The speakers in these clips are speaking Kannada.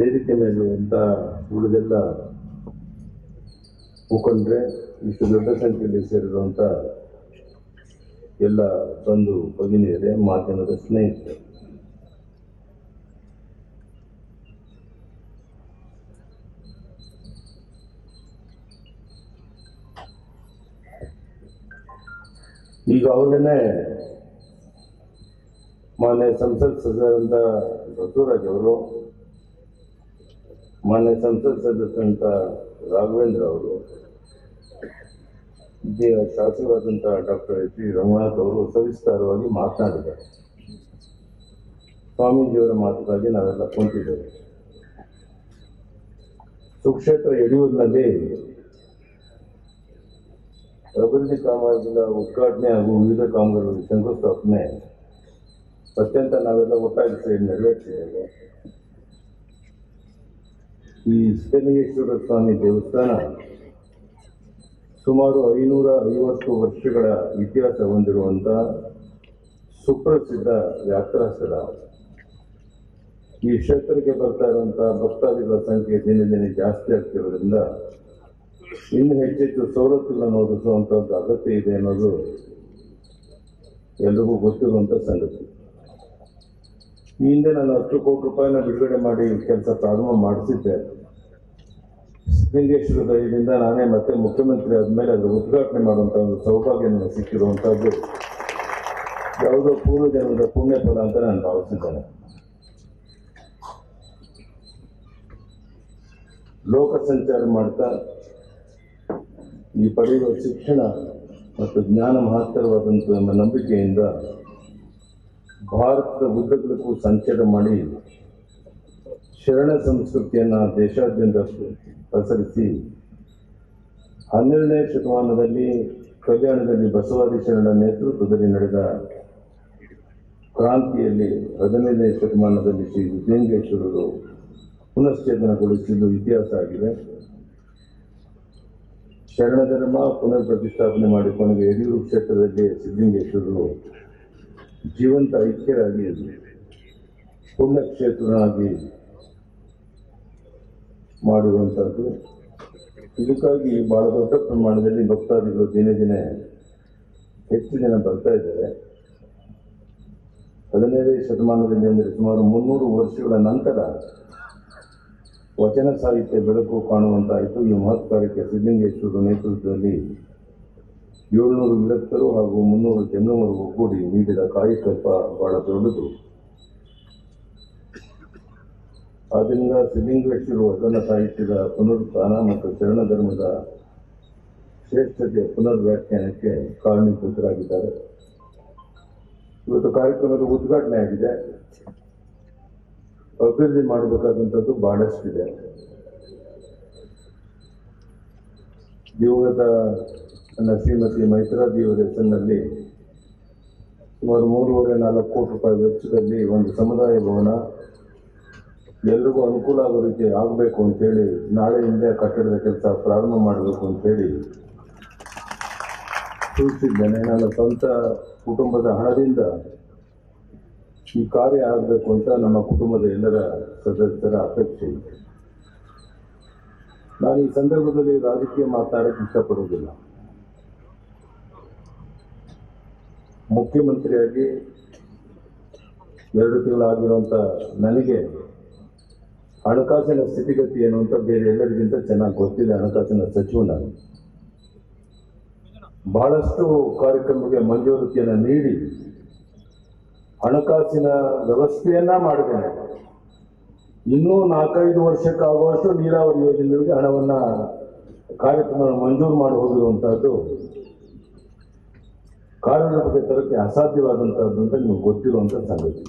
ವೇದಿಕೆ ಮೇಲಿರುವಂಥ ಉಳಿದೆಲ್ಲ ಮುಖಂಡ್ರೆ ಇಷ್ಟು ದೊಡ್ಡ ಸಂಖ್ಯೆಯಲ್ಲಿ ಸೇರಿರುವಂಥ ಎಲ್ಲ ಬಂಧು ಭಗಿನಿಯರೇ ಮಾಧ್ಯಮದ ಸ್ನೇಹಿತರೆ ಈಗಾಗಲೇ ಮಾನ್ಯ ಸಂಸತ್ ಸದಸ್ಯರಂತ ಬಸವರಾಜ್ ಅವರು ಮಾನ್ಯ ಸಂಸತ್ ಸದಸ್ಯರಂತ ರಾಘವೇಂದ್ರ ಅವರು ಇದೀಗ ಶಾಸಕರಾದಂಥ ಡಾಕ್ಟರ್ ಎಚ್ ಡಿ ರಂಗನಾಥ್ ಅವರು ಸವಿಸ್ತಾರವಾಗಿ ಮಾತನಾಡಿದ್ದಾರೆ ಸ್ವಾಮೀಜಿಯವರ ಮಾತುಗಾಗಿ ನಾವೆಲ್ಲ ಕುಂತಿದ್ದೇವೆ ಸುಕ್ಷೇತ್ರ ಯಡಿಯೂರಿನಲ್ಲಿ ಅಭಿವೃದ್ಧಿ ಕಾಮಗಾರಿಗಳ ಉದ್ಘಾಟನೆ ಹಾಗೂ ವಿವಿಧ ಕಾಮಗಾರಿಗಳ ಶಂಕುಸ್ಥಾಪನೆ ಅತ್ಯಂತ ನಾವೆಲ್ಲ ಒಟ್ಟಾಗಿ ಸೇರಿ ನೆರವೇರಿಸಿದ್ದೇವೆ ಈ ಸಿದ್ದಲಿಂಗೇಶ್ವರ ಸ್ವಾಮಿ ದೇವಸ್ಥಾನ ಸುಮಾರು ಐನೂರ ಐವತ್ತು ವರ್ಷಗಳ ಇತಿಹಾಸ ಹೊಂದಿರುವಂಥ ಸುಪ್ರಸಿದ್ಧ ಯಾತ್ರಾ ಸ್ಥಳ ಈ ಕ್ಷೇತ್ರಕ್ಕೆ ಬರ್ತಾ ಇರುವಂಥ ಭಕ್ತಾದಿಗಳ ಸಂಖ್ಯೆ ದಿನೇ ದಿನೇ ಜಾಸ್ತಿ ಆಗ್ತಿರೋದ್ರಿಂದ ಇನ್ನು ಹೆಚ್ಚೆಚ್ಚು ಸವಲತ್ತುಗಳನ್ನು ಒದಗಿಸುವಂಥದ್ದು ಅಗತ್ಯ ಇದೆ ಅನ್ನೋದು ಎಲ್ರಿಗೂ ಗೊತ್ತಿರುವಂಥ ಸಂಗತಿ ಈ ಹಿಂದೆ ನಾನು ಹತ್ತು ಕೋಟಿ ರೂಪಾಯಿನ ಬಿಡುಗಡೆ ಮಾಡಿ ಕೆಲಸ ಪ್ರಾರಂಭ ಮಾಡಿಸಿದ್ದೆ ಸಿದ್ದಲಿಂಗೇಶ್ವರ ದಯದಿಂದ ನಾನೇ ಮತ್ತೆ ಮುಖ್ಯಮಂತ್ರಿ ಆದಮೇಲೆ ಅದು ಉದ್ಘಾಟನೆ ಮಾಡುವಂಥ ಒಂದು ಸೌಭಾಗ್ಯ ನನಗೆ ಸಿಕ್ಕಿರುವಂಥದ್ದು ಯಾವುದೋ ಪೂರ್ವ ಜನ್ಮದ ಪುಣ್ಯ ಫಲ ಅಂತ ನಾನು ಭಾವಿಸಿದ್ದೇನೆ ಲೋಕ ಸಂಚಾರ ಮಾಡ್ತಾ ಈ ಪಡೆಯುವ ಶಿಕ್ಷಣ ಮತ್ತು ಜ್ಞಾನ ಮಹತ್ತರವಾದಂಥ ಎಂಬ ನಂಬಿಕೆಯಿಂದ ಭಾರತದ ಉದ್ದಗಲಕ್ಕೂ ಸಂಚಾರ ಮಾಡಿ ಶರಣ ಸಂಸ್ಕೃತಿಯನ್ನು ದೇಶಾದ್ಯಂತ ಪಸರಿಸಿ ಹನ್ನೆರಡನೇ ಶತಮಾನದಲ್ಲಿ ಕಲ್ಯಾಣದಲ್ಲಿ ಬಸವಾದಿ ಶರಣರ ನೇತೃತ್ವದಲ್ಲಿ ನಡೆದ ಕ್ರಾಂತಿಯಲ್ಲಿ ಹದಿನೈದನೇ ಶತಮಾನದಲ್ಲಿ ಶ್ರೀ ಸಿದ್ದಲಿಂಗೇಶ್ವರರು ಪುನಶ್ಚೇತನಗೊಳಿಸಿದ್ದು ಇತಿಹಾಸ ಆಗಿದೆ ಶರಣ ಧರ್ಮ ಪುನರ್ ಪ್ರತಿಷ್ಠಾಪನೆ ಮಾಡಿಕೊಂಡ ಯಡಿಯೂರು ಕ್ಷೇತ್ರದಲ್ಲಿ ಸಿದ್ದಲಿಂಗೇಶ್ವರರು ಜೀವಂತ ಐಕ್ಯರಾಗಿ ಪುಣ್ಯಕ್ಷೇತ್ರನಾಗಿ ಮಾಡಿರುವಂಥದ್ದು ಇದಕ್ಕಾಗಿ ಬಹಳ ದೊಡ್ಡ ಪ್ರಮಾಣದಲ್ಲಿ ಭಕ್ತಾದಿಗಳು ದಿನೇ ದಿನೇ ಹೆಚ್ಚು ಜನ ಬರ್ತಾ ಇದ್ದಾರೆ ಹದಿನೈದನೇ ಶತಮಾನದಲ್ಲಿ ಅಂದರೆ ಸುಮಾರು ಮುನ್ನೂರು ವರ್ಷಗಳ ನಂತರ ವಚನ ಸಾಹಿತ್ಯ ಬೆಳಕು ಕಾಣುವಂತಾಯಿತು ಈ ಮಹತ್ ಕಾರ್ಯಕ್ಕೆ ಸಿದ್ದಲಿಂಗೇಶ್ವರ ನೇತೃತ್ವದಲ್ಲಿ ಏಳ್ನೂರು ವಿರಕ್ತರು ಹಾಗೂ ಮುನ್ನೂರು ಜಂಗಮರು ಒಗ್ಗೂಡಿ ನೀಡಿದ ಕಾಯಕಲ್ಪ ಬಹಳ ದೊಡ್ಡದು ಆದ್ದರಿಂದ ಸಿದ್ದಲಿಂಗೇಶ್ವರ ವಚನ ಸಾಹಿತ್ಯದ ಪುನರುತ್ಥಾನ ಮತ್ತು ಶರಣ ಧರ್ಮದ ಶ್ರೇಷ್ಠತೆಯ ಪುನರ್ ವ್ಯಾಖ್ಯಾನಕ್ಕೆ ಕಾರಣೀಭೂತರಾಗಿದ್ದಾರೆ ಇವತ್ತು ಕಾರ್ಯಕ್ರಮದ ಉದ್ಘಾಟನೆ ಆಗಿದೆ ಅಭಿವೃದ್ಧಿ ಮಾಡಬೇಕಾದಂಥದ್ದು ಬಹಳಷ್ಟಿದೆ ದಿವಂಗತ ನನ್ನ ಶ್ರೀಮತಿ ಮೈತ್ರಾ ದೇವರ ಹೆಸರಿನಲ್ಲಿ ಸುಮಾರು ಮೂರುವರೆ ನಾಲ್ಕು ಕೋಟಿ ರೂಪಾಯಿ ವೆಚ್ಚದಲ್ಲಿ ಒಂದು ಸಮುದಾಯ ಭವನ ಎಲ್ರಿಗೂ ಅನುಕೂಲ ಆಗೋ ರೀತಿ ಆಗಬೇಕು ಅಂತೇಳಿ ನಾಳೆಯಿಂದ ಕಟ್ಟಡದ ಕೆಲಸ ಪ್ರಾರಂಭ ಮಾಡಬೇಕು ಅಂತೇಳಿ ಸೂಚಿಸಿದ್ದೇನೆ ನನ್ನ ಸ್ವಂತ ಕುಟುಂಬದ ಹಣದಿಂದ ಈ ಕಾರ್ಯ ಆಗಬೇಕು ಅಂತ ನಮ್ಮ ಕುಟುಂಬದ ಎಲ್ಲರ ಸದಸ್ಯರ ಅಪೇಕ್ಷೆ ಇದೆ ನಾನು ಈ ಸಂದರ್ಭದಲ್ಲಿ ರಾಜಕೀಯ ಮಾತನಾಡಕ್ಕೆ ಇಷ್ಟಪಡುವುದಿಲ್ಲ ಮುಖ್ಯಮಂತ್ರಿಯಾಗಿ ಎರಡು ತಿಂಗಳಾಗಿರುವಂಥ ನನಗೆ ಹಣಕಾಸಿನ ಸ್ಥಿತಿಗತಿ ಏನು ಅಂತ ಬೇರೆ ಎಲ್ಲರಿಗಿಂತ ಚೆನ್ನಾಗಿ ಗೊತ್ತಿದೆ ಹಣಕಾಸಿನ ಸಚಿವ ನಾನು ಬಹಳಷ್ಟು ಕಾರ್ಯಕ್ರಮಕ್ಕೆ ಮಂಜೂರಾತಿಯನ್ನು ನೀಡಿ ಹಣಕಾಸಿನ ವ್ಯವಸ್ಥೆಯನ್ನ ಮಾಡಿದ್ದೇನೆ ಇನ್ನೂ ನಾಲ್ಕೈದು ವರ್ಷಕ್ಕಾಗುವಷ್ಟು ನೀರಾವರಿ ಯೋಜನೆಗಳಿಗೆ ಹಣವನ್ನ ಕಾರ್ಯಕ್ರಮ ಮಂಜೂರು ಮಾಡಿ ಹೋಗಿರುವಂತಹದ್ದು ಕಾರ್ಯರೂಪಕ್ಕೆ ತರಕ್ಕೆ ಅಸಾಧ್ಯವಾದಂತಹದ್ದು ಅಂತ ನಿಮಗೆ ಗೊತ್ತಿರುವಂತ ಸಂಗತಿ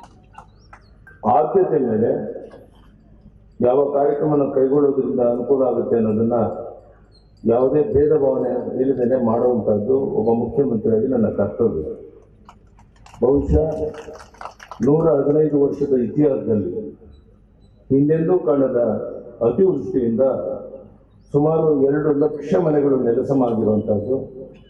ಆದ್ಯತೆ ಮೇಲೆ ಯಾವ ಕಾರ್ಯಕ್ರಮನ ಕೈಗೊಳ್ಳೋದ್ರಿಂದ ಅನುಕೂಲ ಆಗುತ್ತೆ ಅನ್ನೋದನ್ನ ಯಾವುದೇ ಭೇದ ಭಾವನೆ ಇಲ್ಲದೇನೆ ಮಾಡುವಂತಹದ್ದು ಒಬ್ಬ ಮುಖ್ಯಮಂತ್ರಿಯಾಗಿ ನನ್ನ ಕರ್ತವ್ಯ ಬಹುಶಃ ನೂರ ಹದಿನೈದು ವರ್ಷದ ಇತಿಹಾಸದಲ್ಲಿ ಹಿಂದೆಂದೂ ಕಾಣದ ಅತಿವೃಷ್ಟಿಯಿಂದ ಸುಮಾರು ಎರಡು ಲಕ್ಷ ಮನೆಗಳು ನೆಲಸಮಾಗಿರುವಂತಹದ್ದು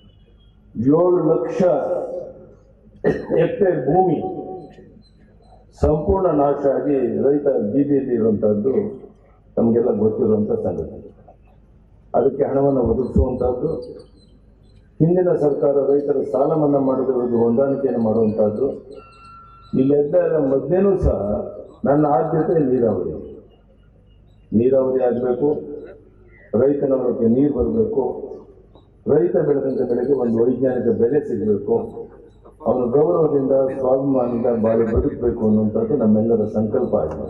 ಏಳು ಲಕ್ಷ ಹೆಕ್ಟೇರ್ ಭೂಮಿ ಸಂಪೂರ್ಣ ನಾಶ ಆಗಿ ರೈತ ಬೀದಿಯಲ್ಲಿ ಇರುವಂತಹದ್ದು ನಮಗೆಲ್ಲ ಗೊತ್ತಿರುವಂಥ ಸಂಗತಿ ಅದಕ್ಕೆ ಹಣವನ್ನು ಒದಗಿಸುವಂತಹದ್ದು ಹಿಂದಿನ ಸರ್ಕಾರ ರೈತರ ಸಾಲ ಮನ್ನಾ ಮಾಡಿದಿರೋದು ಹೊಂದಾಣಿಕೆಯನ್ನು ಮಾಡುವಂತಹದ್ದು ಇಲ್ಲೆಲ್ಲ ಮಧ್ಯನೂ ಸಹ ನನ್ನ ಆದ್ಯತೆ ನೀರಾವರಿ ನೀರಾವರಿ ಆಗಬೇಕು ರೈತನ ಒಳಗೆ ನೀರು ಬರಬೇಕು ರೈತ ಬೆಳೆದಂಥ ಬೆಳೆಗೆ ಒಂದು ವೈಜ್ಞಾನಿಕ ಬೆಲೆ ಸಿಗಬೇಕು ಅವನು ಗೌರವದಿಂದ ಸ್ವಾಭಿಮಾನದಿಂದ ಬಾಳಿ ಬದುಕಬೇಕು ಅನ್ನುವಂಥದ್ದು ನಮ್ಮೆಲ್ಲರ ಸಂಕಲ್ಪ ಆಗಿದೆ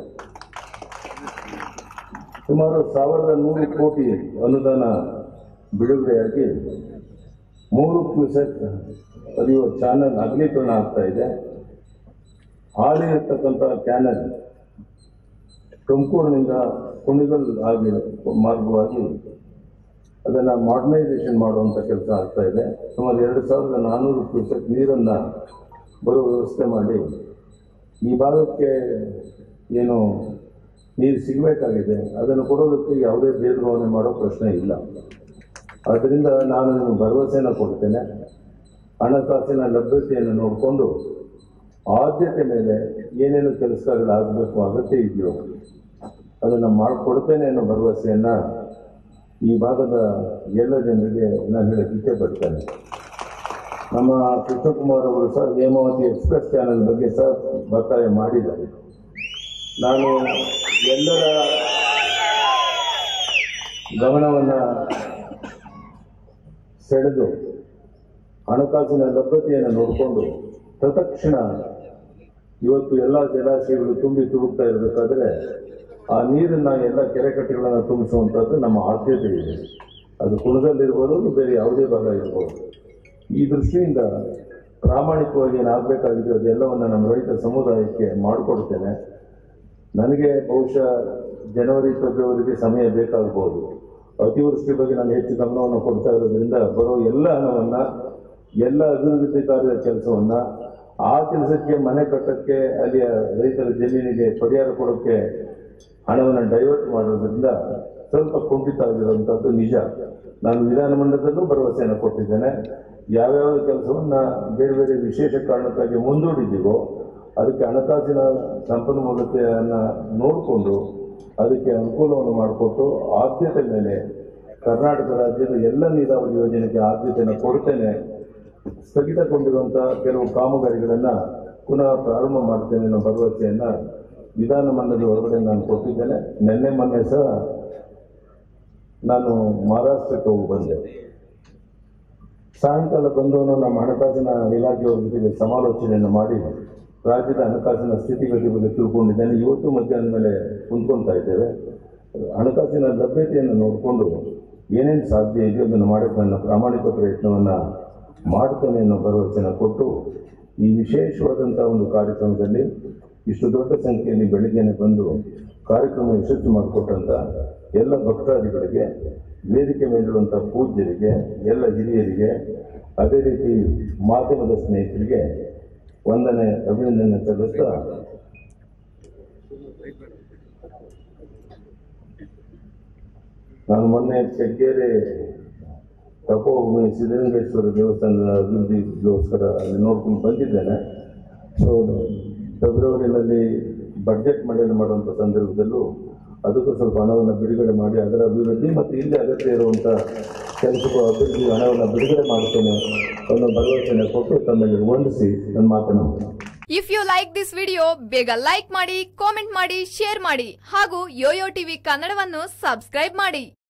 ಸುಮಾರು ಸಾವಿರದ ನೂರು ಕೋಟಿ ಅನುದಾನ ಬಿಡುಗಡೆಯಾಗಿ ಮೂರು ಕ್ಯೂಸೆಕ್ ಹರಿಯುವ ಚಾನಲ್ ಅಗಲೀಕರಣ ಆಗ್ತಾ ಇದೆ ಹಾಲಿ ಇರ್ತಕ್ಕಂಥ ಕ್ಯಾನಲ್ ತುಮಕೂರಿನಿಂದ ಕುಣಿಗಲ್ ಆಗಿ ಮಾರ್ಗವಾಗಿ ಅದನ್ನು ಮಾಡರ್ನೈಸೇಷನ್ ಮಾಡುವಂಥ ಕೆಲಸ ಆಗ್ತಾ ಇದೆ ಸುಮಾರು ಎರಡು ಸಾವಿರದ ನಾನ್ನೂರು ಕ್ಯೂಸೆಕ್ ನೀರನ್ನು ಬರುವ ವ್ಯವಸ್ಥೆ ಮಾಡಿ ಈ ಭಾಗಕ್ಕೆ ಏನು ನೀರು ಸಿಗಬೇಕಾಗಿದೆ ಅದನ್ನು ಕೊಡೋದಕ್ಕೆ ಯಾವುದೇ ಭೇದಭಾವನೆ ಮಾಡೋ ಪ್ರಶ್ನೆ ಇಲ್ಲ ಆದ್ದರಿಂದ ನಾನು ನಿಮಗೆ ಭರವಸೆಯನ್ನು ಕೊಡ್ತೇನೆ ಹಣಕಾಸಿನ ಲಭ್ಯತೆಯನ್ನು ನೋಡಿಕೊಂಡು ಆದ್ಯತೆ ಮೇಲೆ ಏನೇನು ಕೆಲಸಗಳಾಗಬೇಕು ಅಗತ್ಯ ಇದೆಯೋ ಅದನ್ನು ಮಾಡಿಕೊಡ್ತೇನೆ ಅನ್ನೋ ಭರವಸೆಯನ್ನು ಈ ಭಾಗದ ಎಲ್ಲ ಜನರಿಗೆ ನಾನು ಹೇಳಕ್ಕೆ ಇಚ್ಛೆ ಪಡ್ತೇನೆ ನಮ್ಮ ಕೃಷ್ಣಕುಮಾರ್ ಅವರು ಸಹ ಹೇಮಾವತಿ ಎಕ್ಸ್ಪ್ರೆಸ್ ಚಾನೆಲ್ ಬಗ್ಗೆ ಸಹ ಒತ್ತಾಯ ಮಾಡಿದ್ದಾರೆ ನಾನು ಎಲ್ಲರ ಗಮನವನ್ನು ಸೆಳೆದು ಹಣಕಾಸಿನ ಲಭ್ಯತೆಯನ್ನು ನೋಡಿಕೊಂಡು ತತ್ಕ್ಷಣ ಇವತ್ತು ಎಲ್ಲ ಜಲಾಶಯಗಳು ತುಂಬಿ ತುಳುಕ್ತಾ ಇರಬೇಕಾದ್ರೆ ಆ ನೀರನ್ನು ಎಲ್ಲ ಕೆರೆ ಕಟ್ಟೆಗಳನ್ನು ತುಂಬಿಸುವಂಥದ್ದು ನಮ್ಮ ಆದ್ಯತೆ ಇದೆ ಅದು ಕುಣದಲ್ಲಿರ್ಬೋದು ಅದು ಬೇರೆ ಯಾವುದೇ ಭಾಗ ಇರ್ಬೋದು ಈ ದೃಷ್ಟಿಯಿಂದ ಪ್ರಾಮಾಣಿಕವಾಗಿ ಏನಾಗಬೇಕಾಗಿದೆ ಅದೆಲ್ಲವನ್ನು ನಮ್ಮ ರೈತ ಸಮುದಾಯಕ್ಕೆ ಮಾಡಿಕೊಡ್ತೇನೆ ನನಗೆ ಬಹುಶಃ ಜನವರಿ ಫೆಬ್ರವರಿಗೆ ಸಮಯ ಬೇಕಾಗಬಹುದು ಅತಿವೃಷ್ಟಿ ಬಗ್ಗೆ ನಾನು ಹೆಚ್ಚು ಗಮನವನ್ನು ಕೊಡ್ತಾ ಇರೋದ್ರಿಂದ ಬರೋ ಎಲ್ಲ ಹಣವನ್ನು ಎಲ್ಲ ಅಭಿವೃದ್ಧಿ ಕಾರ್ಯದ ಕೆಲಸವನ್ನು ಆ ಕೆಲಸಕ್ಕೆ ಮನೆ ಕಟ್ಟಕ್ಕೆ ಅಲ್ಲಿಯ ರೈತರ ಜಮೀನಿಗೆ ಪರಿಹಾರ ಕೊಡೋಕ್ಕೆ ಹಣವನ್ನು ಡೈವರ್ಟ್ ಮಾಡೋದ್ರಿಂದ ಸ್ವಲ್ಪ ಕುಂಠಿತ ಆಗಿರುವಂಥದ್ದು ನಿಜ ನಾನು ವಿಧಾನಮಂಡಲದಲ್ಲೂ ಭರವಸೆಯನ್ನು ಕೊಟ್ಟಿದ್ದೇನೆ ಯಾವ್ಯಾವ ಕೆಲಸವನ್ನು ಬೇರೆ ಬೇರೆ ವಿಶೇಷ ಕಾರಣಕ್ಕಾಗಿ ಮುಂದೂಡಿದ್ದೀವೋ ಅದಕ್ಕೆ ಹಣಕಾಸಿನ ಸಂಪನ್ಮೂಲತೆಯನ್ನು ನೋಡಿಕೊಂಡು ಅದಕ್ಕೆ ಅನುಕೂಲವನ್ನು ಮಾಡಿಕೊಟ್ಟು ಆದ್ಯತೆ ಮೇಲೆ ಕರ್ನಾಟಕ ರಾಜ್ಯದ ಎಲ್ಲ ನೀರಾವರಿ ಯೋಜನೆಗೆ ಆದ್ಯತೆಯನ್ನು ಕೊಡ್ತೇನೆ ಸ್ಥಗಿತಗೊಂಡಿರುವಂಥ ಕೆಲವು ಕಾಮಗಾರಿಗಳನ್ನು ಪುನಃ ಪ್ರಾರಂಭ ಮಾಡ್ತೇನೆ ಅನ್ನೋ ಭರವಸೆಯನ್ನು ವಿಧಾನಮಂಡಲದ ಹೊರಗಡೆ ನಾನು ಕೊಟ್ಟಿದ್ದೇನೆ ನಿನ್ನೆ ಮೊನ್ನೆ ಸಹ ನಾನು ಮಹಾರಾಷ್ಟ್ರಕ್ಕೆ ಹೋಗಿ ಬಂದೆ ಸಾಯಂಕಾಲ ಬಂದವನು ನಮ್ಮ ಹಣಕಾಸಿನ ಇಲಾಖೆಯವರ ಜೊತೆಗೆ ಸಮಾಲೋಚನೆಯನ್ನು ಮಾಡಿ ರಾಜ್ಯದ ಹಣಕಾಸಿನ ಸ್ಥಿತಿಗತಿ ಬಗ್ಗೆ ತಿಳ್ಕೊಂಡಿದ್ದೇನೆ ಇವತ್ತು ಮಧ್ಯಾಹ್ನ ಮೇಲೆ ಕುಂತ್ಕೊಳ್ತಾ ಇದ್ದೇವೆ ಹಣಕಾಸಿನ ಲಭ್ಯತೆಯನ್ನು ನೋಡಿಕೊಂಡು ಏನೇನು ಸಾಧ್ಯ ಇದೆಯೋ ಅದನ್ನು ಮಾಡೋಕ್ಕೆ ನನ್ನ ಪ್ರಾಮಾಣಿಕ ಪ್ರಯತ್ನವನ್ನು ಮಾಡ್ತೇನೆ ಅನ್ನೋ ಭರವಸೆನ ಕೊಟ್ಟು ಈ ವಿಶೇಷವಾದಂಥ ಒಂದು ಕಾರ್ಯಕ್ರಮದಲ್ಲಿ ಇಷ್ಟು ದೊಡ್ಡ ಸಂಖ್ಯೆಯಲ್ಲಿ ಬೆಳಿಗ್ಗೆನೆ ಬಂದು ಕಾರ್ಯಕ್ರಮ ಯಶಸ್ವಿ ಮಾಡಿಕೊಟ್ಟಂಥ ಎಲ್ಲ ಭಕ್ತಾದಿಗಳಿಗೆ ವೇದಿಕೆ ಮೇಲಿರುವಂಥ ಪೂಜ್ಯರಿಗೆ ಎಲ್ಲ ಹಿರಿಯರಿಗೆ ಅದೇ ರೀತಿ ಮಾಧ್ಯಮದ ಸ್ನೇಹಿತರಿಗೆ ವಂದನೆ ಅಭಿನಂದನೆ ಸಲ್ಲಿಸ್ತಾ ನಾನು ಮೊನ್ನೆ ಕೆಗ್ಗೇರಿ ತಪೋಭೂಮಿ ಸಿದ್ಧಲಿಂಗೇಶ್ವರ ದೇವಸ್ಥಾನದ ಅಭಿವೃದ್ಧಿಗೋಸ್ಕರ ಅಲ್ಲಿ ನೋಡ್ಕೊಂಡು ಬಂದಿದ್ದೇನೆ ಸೊ ಫೆಬ್ರವರಿನಲ್ಲಿ ಬಡ್ಜೆಟ್ ಮಂಡನೆ ಮಾಡುವಂಥ ಸಂದರ್ಭದಲ್ಲೂ ಅದಕ್ಕೂ ಸ್ವಲ್ಪ ಹಣವನ್ನು ಬಿಡುಗಡೆ ಮಾಡಿ ಅದರ ಅಭಿವೃದ್ಧಿ ಮತ್ತು ಇಲ್ಲಿ ಅಗತ್ಯ ಇರುವಂಥ ಕೆಲಸಕ್ಕೂ ಅಭಿವೃದ್ಧಿ ಹಣವನ್ನು ಬಿಡುಗಡೆ ಮಾಡ್ತೇನೆ ಅನ್ನೋ ಭರವಸೆಯನ್ನು ಕೊಟ್ಟು ತಮ್ಮಲ್ಲಿ ವಂದಿಸಿ ನನ್ನ ಮಾತನ್ನು if you like this video ಬೇಗ ಲೈಕ್ ಮಾಡಿ ಕಾಮೆಂಟ್ ಮಾಡಿ ಶೇರ್ ಮಾಡಿ ಹಾಗೂ ಯೋಯೋ ಟಿವಿ ಕನ್ನಡವನ್ನು ಸಬ್ಸ್ಕ್ರೈಬ್ ಮಾಡಿ